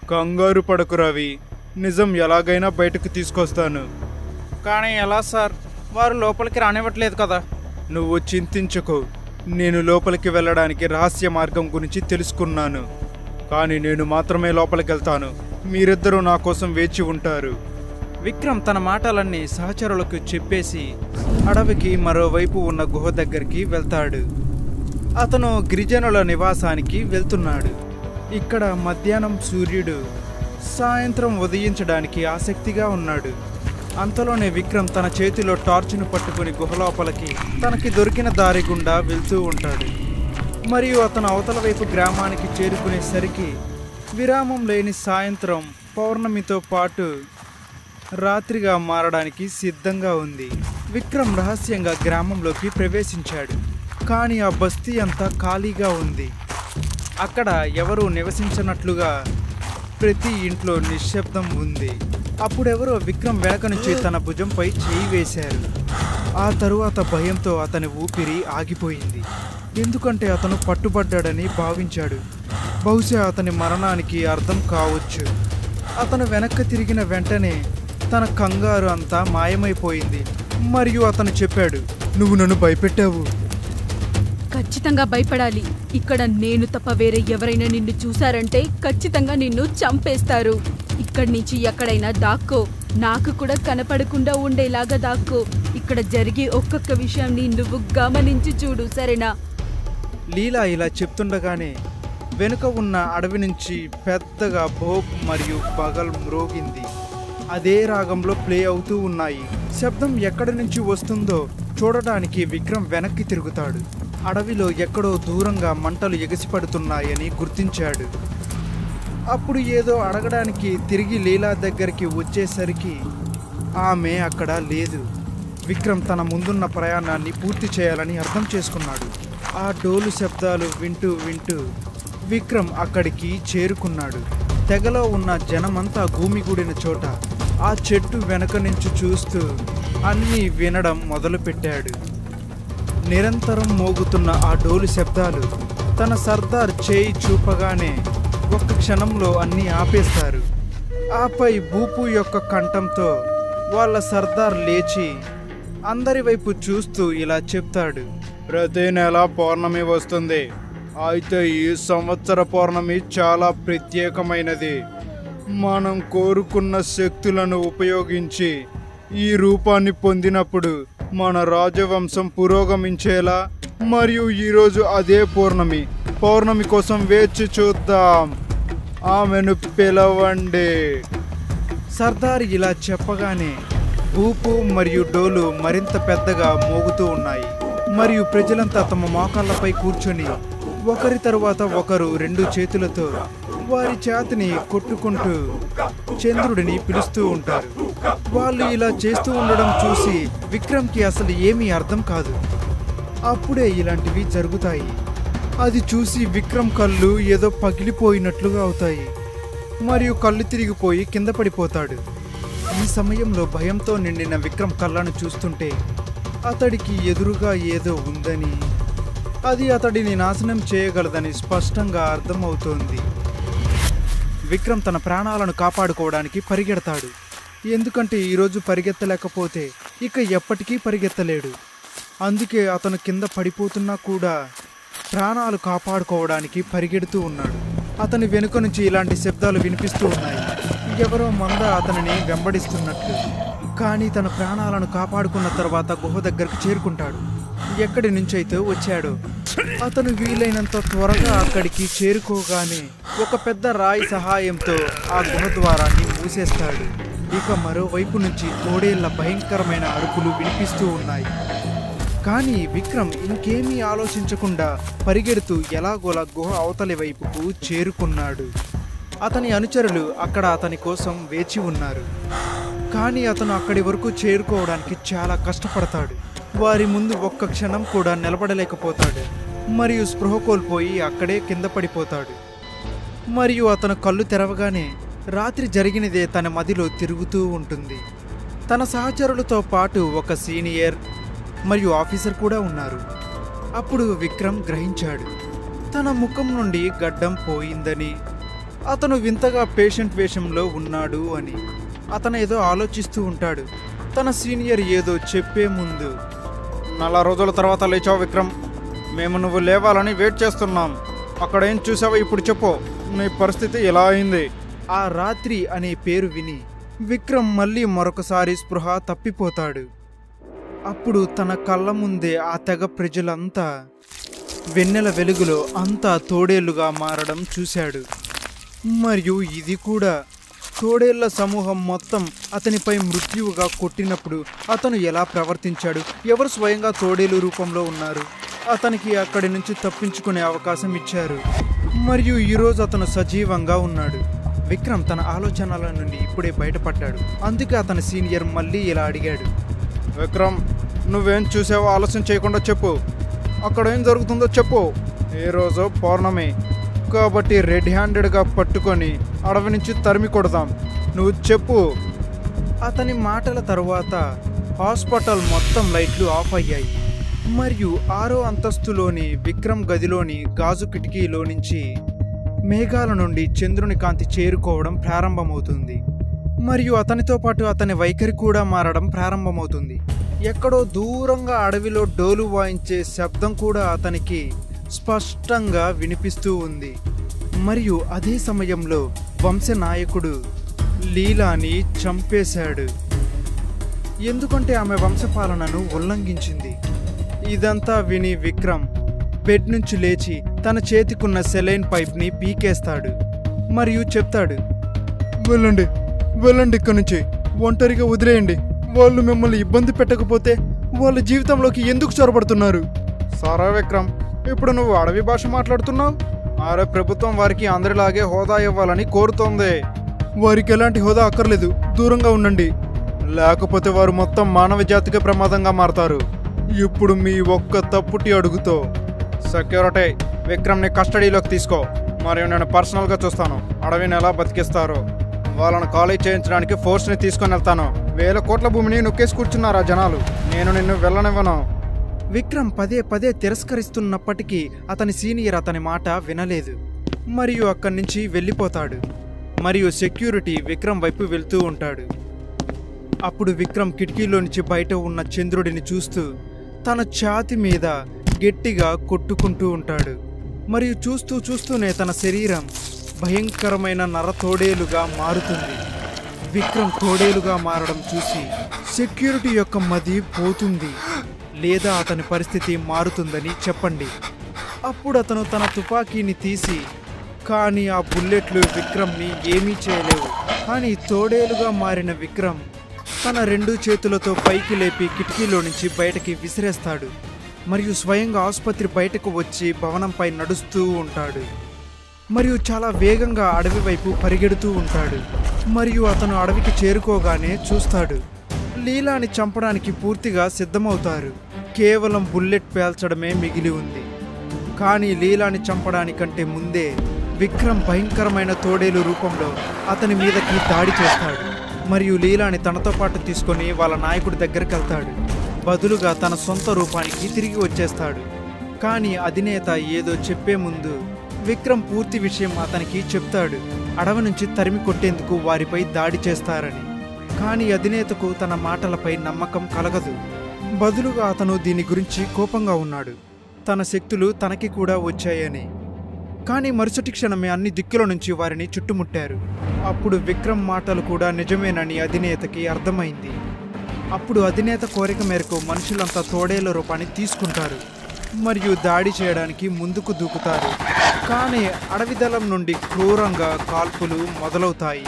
కంగారు పడకు రవి నిజం ఎలాగైనా బయటకు తీసుకొస్తాను కానీ ఎలా సార్ వారు లోపలికి రానివ్వట్లేదు కదా నువ్వు చింతించకు నేను లోపలికి వెళ్ళడానికి రహస్య మార్గం గురించి తెలుసుకున్నాను కానీ నేను మాత్రమే లోపలికి వెళ్తాను మీరిద్దరూ నా కోసం వేచి ఉంటారు విక్రమ్ తన మాటలన్నీ సహచరులకు చెప్పేసి అడవికి మరోవైపు ఉన్న గుహ దగ్గరికి వెళ్తాడు అతను గిరిజనుల నివాసానికి వెళ్తున్నాడు ఇక్కడ మధ్యాహ్నం సూర్యుడు సాయంత్రం ఉదయించడానికి ఆసక్తిగా ఉన్నాడు అంతలోనే విక్రమ్ తన చేతిలో టార్చ్ను పట్టుకుని గుహ లోపలికి తనకి దొరికిన దారి గుండా వెళ్తూ ఉంటాడు మరియు అతను అవతల వైపు గ్రామానికి చేరుకునేసరికి విరామం లేని సాయంత్రం పౌర్ణమితో పాటు రాత్రిగా మారడానికి సిద్ధంగా ఉంది విక్రమ్ రహస్యంగా గ్రామంలోకి ప్రవేశించాడు కానీ ఆ బస్తీ అంతా ఖాళీగా ఉంది అక్కడ ఎవరూ నివసించనట్లుగా ప్రతి ఇంట్లో నిశ్శబ్దం ఉంది అప్పుడెవరో విక్రమ్ వెనక నుంచి తన భుజంపై చేయి వేశారు ఆ తరువాత భయంతో అతని ఊపిరి ఆగిపోయింది ఎందుకంటే అతను పట్టుబడ్డాడని భావించాడు బహుశా అతని మరణానికి అర్థం కావచ్చు అతను వెనక్కి తిరిగిన వెంటనే తన కంగారు అంతా మాయమైపోయింది మరియు అతను చెప్పాడు నువ్వు నన్ను భయపెట్టావు ఖచ్చితంగా భయపడాలి ఇక్కడ నేను తప్ప వేరే ఎవరైనా నిన్ను చూశారంటే ఖచ్చితంగా నిన్ను చంపేస్తారు ఇక్కడి నుంచి ఎక్కడైనా దాక్కో నాకు కూడా కనపడకుండా ఉండేలాగా దాక్కో ఇక్కడ జరిగే ఒక్కొక్క విషయాన్ని నువ్వు గమనించి చూడు సరేనా లీలా ఇలా చెప్తుండగానే వెనుక ఉన్న అడవి నుంచి పెద్దగా భోప్ మరియు పగల్ మ్రోగింది అదే రాగంలో ప్లే అవుతూ ఉన్నాయి శబ్దం ఎక్కడి నుంచి వస్తుందో చూడడానికి విక్రమ్ వెనక్కి తిరుగుతాడు అడవిలో ఎక్కడో దూరంగా మంటలు ఎగసిపడుతున్నాయని గుర్తించాడు అప్పుడు ఏదో అడగడానికి తిరిగి లీలా దగ్గరికి వచ్చేసరికి ఆమె అక్కడ లేదు విక్రమ్ తన ముందున్న ప్రయాణాన్ని పూర్తి చేయాలని అర్థం చేసుకున్నాడు ఆ డోలు శబ్దాలు వింటూ వింటూ విక్రమ్ అక్కడికి చేరుకున్నాడు తెగలో ఉన్న జనమంతా భూమిగూడిన చోట ఆ చెట్టు వెనక నుంచి చూస్తూ అన్నీ వినడం మొదలుపెట్టాడు నిరంతరం మోగుతున్న ఆ డోలు శబ్దాలు తన సర్దార్ చేయి చూపగానే ఒక్క క్షణంలో అన్నీ ఆపేస్తారు ఆపై భూపు యొక్క కంఠంతో వాళ్ళ సర్దార్ లేచి అందరి వైపు చూస్తూ ఇలా చెప్తాడు ప్రతి నెల పౌర్ణమి వస్తుంది అయితే ఈ సంవత్సర పౌర్ణమి చాలా ప్రత్యేకమైనది మనం కోరుకున్న శక్తులను ఉపయోగించి ఈ రూపాన్ని పొందినప్పుడు మన రాజవంశం పురోగమించేలా మరియు ఈరోజు అదే పౌర్ణమి పౌర్ణమి కోసం వేచి చూద్దాం ఆమెను పిలవండి సర్దార్ ఇలా చెప్పగానే ఊపు మరియు డోలు మరింత పెద్దగా మోగుతూ ఉన్నాయి మరియు ప్రజలంతా తమ మోకాళ్ళపై కూర్చొని ఒకరి తరువాత ఒకరు రెండు చేతులతో వారి చేతిని కొట్టుకుంటూ చంద్రుడిని పిలుస్తూ ఉంటారు వాళ్ళు ఇలా చేస్తూ ఉండడం చూసి విక్రమ్కి అసలు ఏమీ అర్థం కాదు అప్పుడే ఇలాంటివి జరుగుతాయి అది చూసి విక్రమ్ కళ్ళు ఏదో పగిలిపోయినట్లుగా అవుతాయి మరియు కళ్ళు తిరిగిపోయి కింద పడిపోతాడు ఈ సమయంలో భయంతో నిండిన విక్రమ్ కళ్ళను చూస్తుంటే అతడికి ఎదురుగా ఏదో ఉందని అది అతడిని నాశనం చేయగలదని స్పష్టంగా అర్థమవుతోంది విక్రమ్ తన ప్రాణాలను కాపాడుకోవడానికి పరిగెడతాడు ఎందుకంటే ఈరోజు పరిగెత్తలేకపోతే ఇక ఎప్పటికీ పరిగెత్తలేడు అందుకే అతను కింద పడిపోతున్నా కూడా ప్రాణాలు కాపాడుకోవడానికి పరిగెడుతూ ఉన్నాడు అతని వెనుక నుంచి ఇలాంటి శబ్దాలు వినిపిస్తూ ఉన్నాయి ఎవరో మంద అతనిని వెంబడిస్తున్నట్లు కానీ తన ప్రాణాలను కాపాడుకున్న తర్వాత గుహ దగ్గరకు చేరుకుంటాడు ఎక్కడి నుంచైతే వచ్చాడో అతను వీలైనంత త్వరగా అక్కడికి చేరుకోగానే ఒక పెద్ద రాయి సహాయంతో ఆ గుహ ద్వారాన్ని మూసేస్తాడు ఇక మరోవైపు నుంచి తోడేళ్ల భయంకరమైన అరుపులు వినిపిస్తూ ఉన్నాయి కానీ విక్రమ్ ఇంకేమీ ఆలోచించకుండా పరిగెడుతూ ఎలాగోలా గుహ అవతలి వైపుకు చేరుకున్నాడు అతని అనుచరులు అక్కడ అతని కోసం వేచి ఉన్నారు కానీ అతను అక్కడి వరకు చేరుకోవడానికి చాలా కష్టపడతాడు వారి ముందు ఒక్క క్షణం కూడా నిలబడలేకపోతాడు మరియు స్పృహ కోల్పోయి అక్కడే కింద పడిపోతాడు మరియు అతను కళ్ళు తెరవగానే రాత్రి జరిగినదే తన మదిలో తిరుగుతూ ఉంటుంది తన సహచరులతో పాటు ఒక సీనియర్ మరియు ఆఫీసర్ కూడా ఉన్నారు అప్పుడు విక్రమ్ గ్రహించాడు తన ముఖం నుండి గడ్డం పోయిందని అతను వింతగా పేషెంట్ వేషంలో ఉన్నాడు అని అతను ఏదో ఆలోచిస్తూ ఉంటాడు తన సీనియర్ ఏదో చెప్పే ముందు నెల రోజుల తర్వాత లేచావు విక్రమ్ మేము నువ్వు లేవాలని వెయిట్ చేస్తున్నాం అక్కడ ఏం చూసావో ఇప్పుడు చెప్పు నీ పరిస్థితి ఎలా అయింది ఆ రాత్రి అనే పేరు విని విక్రమ్ మళ్ళీ మరొకసారి స్పృహ తప్పిపోతాడు అప్పుడు తన కళ్ళ ముందే ఆ తెగ ప్రజలంతా వెన్నెల వెలుగులో అంతా తోడేళ్లుగా మారడం చూశాడు మరియు ఇది కూడా తోడేళ్ల సమూహం మొత్తం అతనిపై మృత్యువుగా కొట్టినప్పుడు అతను ఎలా ప్రవర్తించాడు ఎవరు స్వయంగా తోడేలు రూపంలో ఉన్నారు అతనికి అక్కడి నుంచి తప్పించుకునే అవకాశం ఇచ్చారు మరియు ఈరోజు అతను సజీవంగా ఉన్నాడు విక్రమ్ తన ఆలోచనల నుండి ఇప్పుడే బయటపడ్డాడు అందుకే అతని సీనియర్ మళ్ళీ ఇలా అడిగాడు విక్రమ్ నువ్వేం చూసావో ఆలస్యం చేయకుండా చెప్పు అక్కడ ఏం జరుగుతుందో చెప్పు ఈ రోజు పౌర్ణమి కాబట్టి రెడ్ హ్యాండెడ్గా పట్టుకొని అడవి నుంచి తరిమి కొడదాం నువ్వు చెప్పు అతని మాటల తరువాత హాస్పిటల్ మొత్తం లైట్లు ఆఫ్ అయ్యాయి మరియు ఆరో అంతస్తులోని విక్రమ్ గదిలోని గాజు కిటికీలో నుంచి మేఘాల నుండి చంద్రుని కాంతి చేరుకోవడం ప్రారంభమవుతుంది మరియు అతనితో పాటు అతని వైఖరి కూడా మారడం ప్రారంభమవుతుంది ఎక్కడో దూరంగా అడవిలో డోలు వాయించే శబ్దం కూడా అతనికి స్పష్టంగా వినిపిస్తూ ఉంది మరియు అదే సమయంలో వంశనాయకుడు లీలాని చంపేశాడు ఎందుకంటే ఆమె వంశపాలనను ఉల్లంఘించింది ఇదంతా విని విక్రమ్ బెడ్ నుంచి లేచి తన చేతికున్న సెలైన్ పైప్ని పీకేస్తాడు మరియు చెప్తాడు వెళ్ళండి వెళ్ళండి ఇక్కడి నుంచి ఒంటరిగా వదిలేయండి వాళ్ళు మిమ్మల్ని ఇబ్బంది పెట్టకపోతే వాళ్ళ జీవితంలోకి ఎందుకు చొరబడుతున్నారు సారా విక్రమ్ ఇప్పుడు నువ్వు అడవి భాష మాట్లాడుతున్నావు ఆరే ప్రభుత్వం వారికి అందరిలాగే హోదా ఇవ్వాలని కోరుతోంది వారికి ఎలాంటి హోదా అక్కర్లేదు దూరంగా ఉండండి లేకపోతే వారు మొత్తం మానవ జాతికి ప్రమాదంగా మారతారు ఇప్పుడు మీ ఒక్క తప్పుటి అడుగుతో సెక్యూరిటీ విక్రమ్ని కస్టడీలోకి తీసుకో మరియు నేను పర్సనల్గా చూస్తాను అడవిని ఎలా బతికిస్తారో వాళ్ళను కాలేజ్ చేయించడానికి ఫోర్స్ని తీసుకొని వెళ్తాను వేల కోట్ల భూమిని నొక్కేసి కూర్చున్నారా జనాలు నేను నిన్ను వెళ్ళనివ్వను విక్రమ్ పదే పదే తిరస్కరిస్తున్నప్పటికీ అతని సీనియర్ అతని మాట వినలేదు మరియు అక్కడి నుంచి వెళ్ళిపోతాడు మరియు సెక్యూరిటీ విక్రమ్ వైపు వెళ్తూ ఉంటాడు అప్పుడు విక్రమ్ కిటికీలో నుంచి బయట ఉన్న చంద్రుడిని చూస్తూ తన ఛాతి మీద గట్టిగా కొట్టుకుంటూ ఉంటాడు మరియు చూస్తూ చూస్తూనే తన శరీరం భయంకరమైన నర తోడేలుగా మారుతుంది విక్రమ్ తోడేలుగా మారడం చూసి సెక్యూరిటీ యొక్క మది పోతుంది లేదా అతని పరిస్థితి మారుతుందని చెప్పండి అప్పుడు అతను తన తుపాకీని తీసి కానీ ఆ బుల్లెట్లు విక్రమ్ని ఏమీ చేయలేవు కానీ తోడేలుగా మారిన విక్రమ్ తన రెండు చేతులతో పైకి లేపి కిటికీలో నుంచి బయటకి విసిరేస్తాడు మరియు స్వయంగా ఆసుపత్రి బయటకు వచ్చి భవనంపై నడుస్తూ ఉంటాడు మరియు చాలా వేగంగా అడవి వైపు పరిగెడుతూ ఉంటాడు మరియు అతను అడవికి చేరుకోగానే చూస్తాడు లీలాని చంపడానికి పూర్తిగా సిద్ధమవుతారు కేవలం బుల్లెట్ పేల్చడమే మిగిలి ఉంది కానీ లీలాని చంపడానికంటే ముందే విక్రమ్ భయంకరమైన తోడేలు రూపంలో అతని మీదకి దాడి చేస్తాడు మరియు లీలాని తనతో పాటు తీసుకొని వాళ్ళ నాయకుడి దగ్గరికి వెళ్తాడు బదులుగా తన సొంత రూపానికి తిరిగి వచ్చేస్తాడు కానీ అధినేత ఏదో చెప్పే ముందు విక్రమ్ పూర్తి విషయం అతనికి చెప్తాడు అడవి నుంచి తరిమి కొట్టేందుకు వారిపై దాడి చేస్తారని కానీ అధినేతకు తన మాటలపై నమ్మకం కలగదు బదులుగా అతను దీని గురించి కోపంగా ఉన్నాడు తన శక్తులు తనకి కూడా వచ్చాయని కానీ మరుసటి క్షణమే అన్ని దిక్కుల నుంచి వారిని చుట్టుముట్టారు అప్పుడు విక్రమ్ మాటలు కూడా నిజమేనని అధినేతకి అర్థమైంది అప్పుడు అధినేత కోరిక మేరకు మనుషులంతా తోడేళ్ల రూపాన్ని తీసుకుంటారు మరియు దాడి చేయడానికి ముందుకు దూకుతారు కానీ అడవి దళం నుండి క్రూరంగా కాల్పులు మొదలవుతాయి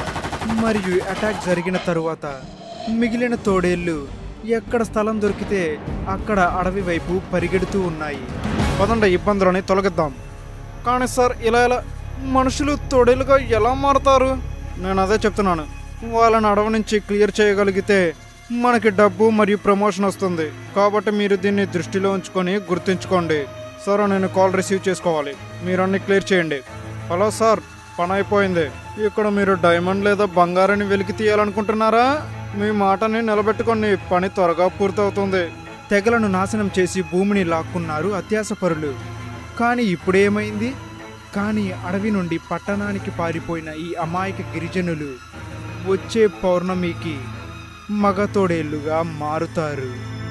మరియు అటాక్ జరిగిన తరువాత మిగిలిన తోడేళ్ళు ఎక్కడ స్థలం దొరికితే అక్కడ అడవి వైపు పరిగెడుతూ ఉన్నాయి పదండి ఇబ్బందులని తొలగిద్దాం కానీ సార్ ఇలా ఇలా మనుషులు తోడేలుగా ఎలా మారతారు నేను అదే చెప్తున్నాను వాళ్ళని అడవి నుంచి క్లియర్ చేయగలిగితే మనకి డబ్బు మరియు ప్రమోషన్ వస్తుంది కాబట్టి మీరు దీన్ని దృష్టిలో ఉంచుకొని గుర్తుంచుకోండి సార్ నేను కాల్ రిసీవ్ చేసుకోవాలి మీరు అన్ని క్లియర్ చేయండి హలో సార్ పని అయిపోయింది ఇక్కడ మీరు డైమండ్ లేదా బంగారాన్ని వెలికి తీయాలనుకుంటున్నారా మీ మాటని నిలబెట్టుకొని పని త్వరగా పూర్తవుతుంది తెగలను నాశనం చేసి భూమిని లాక్కున్నారు అత్యాసపరులు కానీ ఇప్పుడేమైంది కానీ అడవి నుండి పట్టణానికి పారిపోయిన ఈ అమాయక గిరిజనులు వచ్చే పౌర్ణమికి మగతోడేళ్లుగా మారుతారు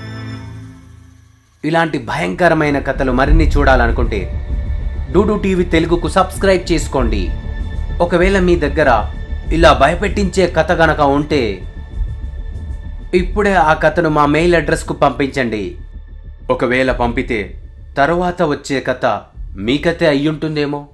ఇలాంటి భయంకరమైన కథలు మరిన్ని చూడాలనుకుంటే డూడు టీవీ తెలుగుకు సబ్స్క్రైబ్ చేసుకోండి ఒకవేళ మీ దగ్గర ఇలా భయపెట్టించే కథ గనక ఉంటే ఇప్పుడే ఆ కథను మా మెయిల్ అడ్రస్కు పంపించండి ఒకవేళ పంపితే తరువాత వచ్చే కథ మీ కథే అయ్యుంటుందేమో